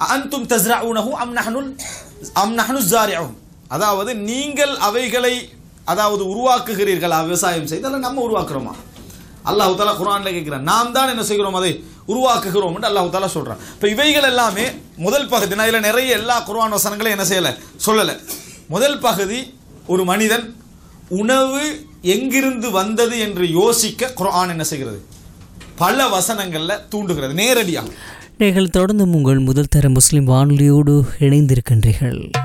அன்தும் தஸ்ரஊனஹு அம் நஹ்னுல் அம் நஹ்னு ஸாரிஊன் அதாவது நீங்கள் அவைகளை அதாவது உருவாக்குகிறீர்களா விவசாயம் செய்து அல்ல நம்ம உருவாக்குறோமா அல்லாஹ் தாலா குர்ஆன்ல கேட்கிறான் நாம் தான் என்ன செய்கிறோம் அதை உருவாக்குகிறோம் என்று அல்லாஹ் தாலா சொல்றான் இப்போ இவைகள் எல்லாமே முதல் பகுதி நான் இதில் நிறைய எல்லா குர்ஆன் வசனங்களையும் என்ன செய்யலை சொல்லலை முதல் பகுதி ஒரு மனிதன் உணவு எங்கிருந்து வந்தது என்று யோசிக்க குர்ஆன் என்ன செய்கிறது பல வசனங்கள்ல தூண்டுகிறது நேரடியாக நீங்கள் தொடர்ந்து உங்கள் முதல் தர முஸ்லிம் வானொலியோடு இணைந்திருக்கின்றீர்கள்